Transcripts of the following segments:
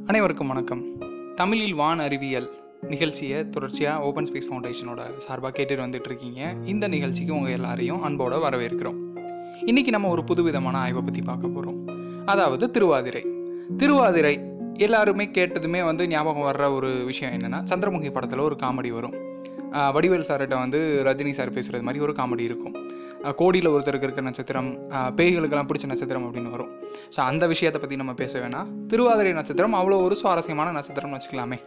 அனைவருக்கும் வணக்கம் தமிழில் வான் அறிவியல் நிகழ்ச்சியை தொடர்ச்சியாக ஓப்பன் ஸ்பேஸ் ஃபவுண்டேஷனோட சார்பாக கேட்டுட்டு வந்துட்டு இருக்கீங்க இந்த நிகழ்ச்சிக்கு உங்கள் எல்லாரையும் அன்போட வரவேற்கிறோம் இன்னைக்கு நம்ம ஒரு புதுவிதமான ஆய்வை பற்றி பார்க்க போகிறோம் அதாவது திருவாதிரை திருவாதிரை எல்லாருமே கேட்டதுமே வந்து ஞாபகம் வர்ற ஒரு விஷயம் என்னென்னா சந்திரமுகி படத்தில் ஒரு காமெடி வரும் ஆஹ் வடிவேல் சார்கிட்ட வந்து ரஜினி சார் பேசுகிறது மாதிரி ஒரு காமெடி இருக்கும் ஆஹ் கோடியில் ஒருத்தருக்கு இருக்க நட்சத்திரம் ஆஹ் பேய்களுக்கெல்லாம் பிடிச்ச நட்சத்திரம் அப்படின்னு வரும் ஸோ அந்த விஷயத்தை பற்றி நம்ம பேச வேணாம் திருவாதிரை நட்சத்திரம் அவ்வளோ ஒரு சுவாரஸ்யமான நட்சத்திரம்னு வச்சுக்கலாமே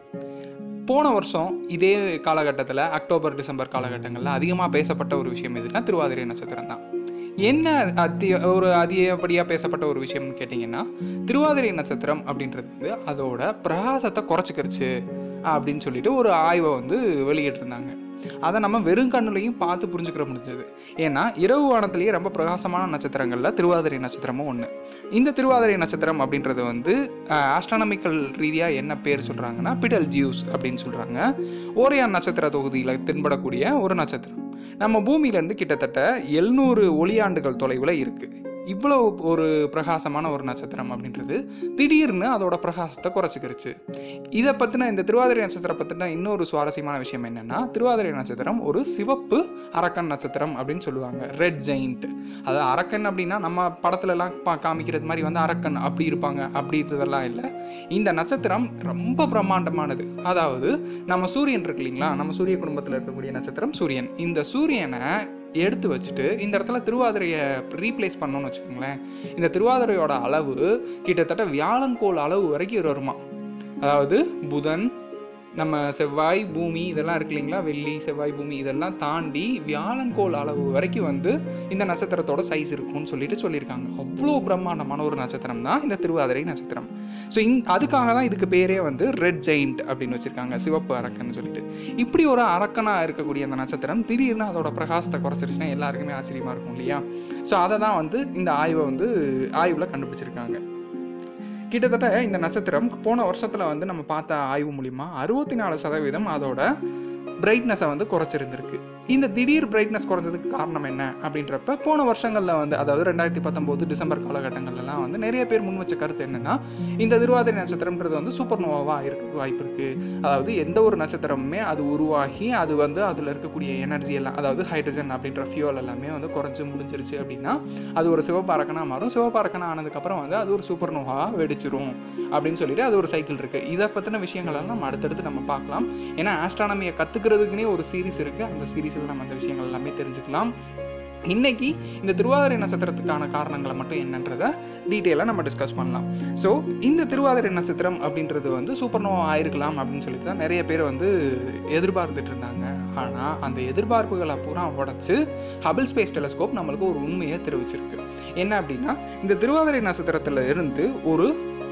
போன வருஷம் இதே காலகட்டத்தில் அக்டோபர் டிசம்பர் காலகட்டங்களில் அதிகமாக பேசப்பட்ட ஒரு விஷயம் எதுனா திருவாதிரை நட்சத்திரம் தான் என்ன அத்திய ஒரு அதிகப்படியாக பேசப்பட்ட ஒரு விஷயம்னு கேட்டிங்கன்னா திருவாதிரை நட்சத்திரம் அப்படின்றது வந்து அதோட பிரகாசத்தை குறைச்சிக்கிருச்சு அப்படின்னு சொல்லிட்டு ஒரு ஆய்வை வந்து வெளியிட்டிருந்தாங்க அதை நம்ம வெறும் கண்ணுலையும் பார்த்து புரிஞ்சுக்கிற முடிஞ்சது ஏன்னா இரவு வானத்திலேயே ரொம்ப பிரகாசமான நட்சத்திரங்களில் திருவாதிரை நட்சத்திரமும் ஒன்று இந்த திருவாதிரை நட்சத்திரம் அப்படின்றது வந்து ஆஸ்ட்ரானமிக்கல் ரீதியாக என்ன பேர் சொல்கிறாங்கன்னா பிடல் ஜியூஸ் அப்படின்னு சொல்கிறாங்க ஓரையான் நட்சத்திர தொகுதியில் தென்படக்கூடிய ஒரு நட்சத்திரம் நம்ம பூமியிலேருந்து கிட்டத்தட்ட எழுநூறு ஒளியாண்டுகள் தொலைவில் இருக்குது இவ்வளோ ஒரு பிரகாசமான ஒரு நட்சத்திரம் அப்படின்றது திடீர்னு அதோட பிரகாசத்தை குறைச்சிக்கிருச்சு இதை பற்றின இந்த திருவாதிரை நட்சத்திரம் பற்றின இன்னொரு சுவாரஸ்யமான விஷயம் என்னென்னா திருவாதிரை நட்சத்திரம் ஒரு சிவப்பு அரக்கன் நட்சத்திரம் அப்படின்னு சொல்லுவாங்க ரெட் ஜெயிண்ட் அதாவது அரக்கன் அப்படின்னா நம்ம படத்துலலாம் பா காமிக்கிறது மாதிரி வந்து அரக்கன் அப்படி இருப்பாங்க அப்படின்றதெல்லாம் இல்லை இந்த நட்சத்திரம் ரொம்ப பிரம்மாண்டமானது அதாவது நம்ம சூரியன் இருக்கு இல்லைங்களா நம்ம சூரிய குடும்பத்தில் இருக்கக்கூடிய நட்சத்திரம் சூரியன் இந்த சூரியனை எடுத்து வச்சுட்டு இந்த இடத்துல திருவாதிரையை ரீப்ளேஸ் பண்ணோம்னு வச்சுக்கோங்களேன் இந்த திருவாதிரையோட அளவு கிட்டத்தட்ட வியாழன்கோள் அளவு வரைக்கும் வருமா அதாவது புதன் நம்ம செவ்வாய் பூமி இதெல்லாம் இருக்கு இல்லைங்களா வெள்ளி செவ்வாய் பூமி இதெல்லாம் தாண்டி வியாழன்கோள் அளவு வரைக்கும் வந்து இந்த நட்சத்திரத்தோட சைஸ் இருக்கும்னு சொல்லிட்டு சொல்லியிருக்காங்க அவ்வளோ பிரம்மாண்டமான ஒரு நட்சத்திரம் தான் இந்த திருவாதிரை நட்சத்திரம் ஸோ இந் அதுக்காக தான் இதுக்கு பேரே வந்து ரெட் ஜெயிண்ட் அப்படின்னு வச்சுருக்காங்க சிவப்பு அரக்கன்னு சொல்லிட்டு இப்படி ஒரு அரக்கனாக இருக்கக்கூடிய அந்த நட்சத்திரம் திடீர்னு அதோட பிரகாசத்தை குறைச்சிருச்சுன்னா எல்லாருக்குமே ஆச்சரியமாக இருக்கும் இல்லையா ஸோ அதை தான் வந்து இந்த ஆய்வை வந்து ஆய்வில் கண்டுபிடிச்சிருக்காங்க கிட்டத்தட்ட இந்த நட்சத்திரம் போன வருஷத்தில் வந்து நம்ம பார்த்த ஆய்வு மூலிமா அறுபத்தி நாலு சதவீதம் அதோட பிரைட்னஸை வந்து குறைச்சிருந்திருக்கு இந்த திடீர் பிரைட்னஸ் குறைஞ்சதுக்கு காரணம் என்ன அப்படின்றப்ப போன வருஷங்களில் வந்து அதாவது ரெண்டாயிரத்தி பத்தொம்போது டிசம்பர் காலகட்டங்கள்லாம் வந்து நிறைய பேர் முன் வச்ச கருத்து என்னன்னா இந்த திருவாதிரை நட்சத்திரம்ன்றது வந்து சூப்பர் நோவாவாக இருக்கிறது வாய்ப்பு இருக்குது அதாவது எந்த ஒரு நட்சத்திரமுமே அது உருவாகி அது வந்து அதில் இருக்கக்கூடிய எனர்ஜி எல்லாம் அதாவது ஹைட்ரஜன் அப்படின்ற ஃபியூல் எல்லாமே வந்து குறைஞ்சு முடிஞ்சிருச்சு அப்படின்னா அது ஒரு சிவப்பு அரக்கனாக மாறும் சிவப்பு அரக்கனா ஆனதுக்கப்புறம் வந்து அது ஒரு சூப்பர் நோவாக வெடிச்சிரும் அப்படின்னு சொல்லிட்டு அது ஒரு சைக்கிள் இருக்குது இதை பற்றின விஷயங்கள் எல்லாம் நம்ம அடுத்தடுத்து நம்ம பார்க்கலாம் ஏன்னா ஆஸ்ட்ரானமியை கற்றுக்கிறதுக்குனே ஒரு சீரிஸ் இருக்குது அந்த சீரீஸில் நம்ம அந்த விஷயங்கள் எல்லாமே தெரிஞ்சுக்கலாம் இன்னைக்கு இந்த திருவாதிரை நட்சத்திரத்துக்கான காரணங்களை மட்டும் என்னன்றதை டீட்டெயிலாக நம்ம டிஸ்கஸ் பண்ணலாம் ஸோ இந்த திருவாதிரை நட்சத்திரம் அப்படின்றது வந்து சூப்பர்னோவா ஆயிருக்கலாம் அப்படின்னு சொல்லிட்டு தான் நிறைய பேர் வந்து எதிர்பார்த்துட்டு இருந்தாங்க ஆனால் அந்த எதிர்பார்ப்புகளை பூரா உடச்சி ஹபிள் ஸ்பேஸ் டெலஸ்கோப் நம்மளுக்கு ஒரு உண்மையை தெரிவிச்சிருக்கு என்ன அப்படின்னா இந்த திருவாதிரை நட்சத்திரத்தில் இருந்து ஒரு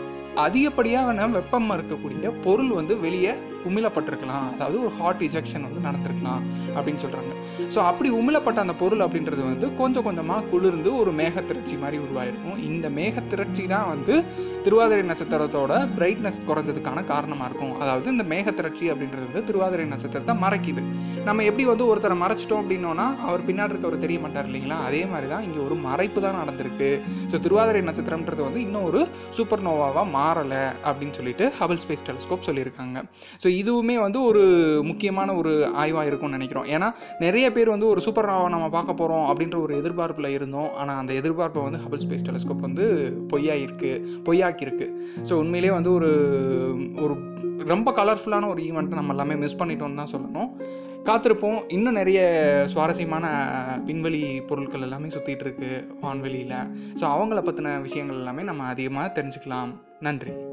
அதிகப்படியான வெப்பம் இருக்கக்கூடிய பொருள் வந்து வெளியே உமிழப்பட்டிருக்கலாம் அதாவது ஒரு ஹாட் இஜெக்ஷன் வந்து நடந்திருக்கலாம் அப்படின்னு சொல்கிறாங்க ஸோ அப்படி உமிழப்பட்ட அந்த பொருள் அப்படின்றது வந்து கொஞ்சம் கொஞ்சமாக குளிர்ந்து ஒரு மேகத்திரட்சி மாதிரி உருவாயிருக்கும் இந்த மேகத்திரட்சி தான் வந்து திருவாதிரை நட்சத்திரத்தோட பிரைட்னஸ் குறைஞ்சதுக்கான காரணமாக இருக்கும் அதாவது இந்த மேகத்திரட்சி அப்படின்றது வந்து திருவாதிரை நட்சத்திரத்தை மறைக்குது நம்ம எப்படி வந்து ஒருத்தரை மறைச்சிட்டோம் அப்படின்னோன்னா அவர் பின்னாடி இருக்கவர் தெரிய மாட்டார் இல்லைங்களா அதே மாதிரி தான் இங்கே ஒரு மறைப்பு தான் நடந்திருக்கு ஸோ திருவாதிரை நட்சத்திரம்ன்றது வந்து இன்னும் ஒரு சூப்பர் நோவாவாக மாறலை அப்படின்னு சொல்லிட்டு ஹபிள் ஸ்பேஸ் டெலஸ்கோப் சொல்லியிருக்காங்க ஸோ இதுவுமே வந்து ஒரு முக்கியமான ஒரு ஆய்வாக இருக்கும்னு நினைக்கிறோம் ஏன்னா நிறைய பேர் வந்து ஒரு சூப்பர் நோவா நம்ம பார்க்க போகிறோம் அப்படின்ற ஒரு எதிர்பார்ப்பில் இருந்தோம் ஆனால் அந்த எதிர்பார்ப்பை வந்து ஹபிள் ஸ்பேஸ் டெலஸ்கோப் வந்து பொய்யாயிருக்கு பொய்யாக்கியிருக்கு ஸோ உண்மையிலேயே வந்து ஒரு ஒரு ரொம்ப கலர்ஃபுல்லான ஒரு ஈவெண்ட்டை நம்ம எல்லாமே மிஸ் பண்ணிட்டோம்னு தான் சொல்லணும் காத்திருப்போம் இன்னும் நிறைய சுவாரஸ்யமான விண்வெளி பொருட்கள் எல்லாமே சுற்றிட்டு இருக்கு வான்வெளியில் ஸோ அவங்கள பற்றின விஷயங்கள் எல்லாமே நம்ம அதிகமாக தெரிஞ்சுக்கலாம் நன்றி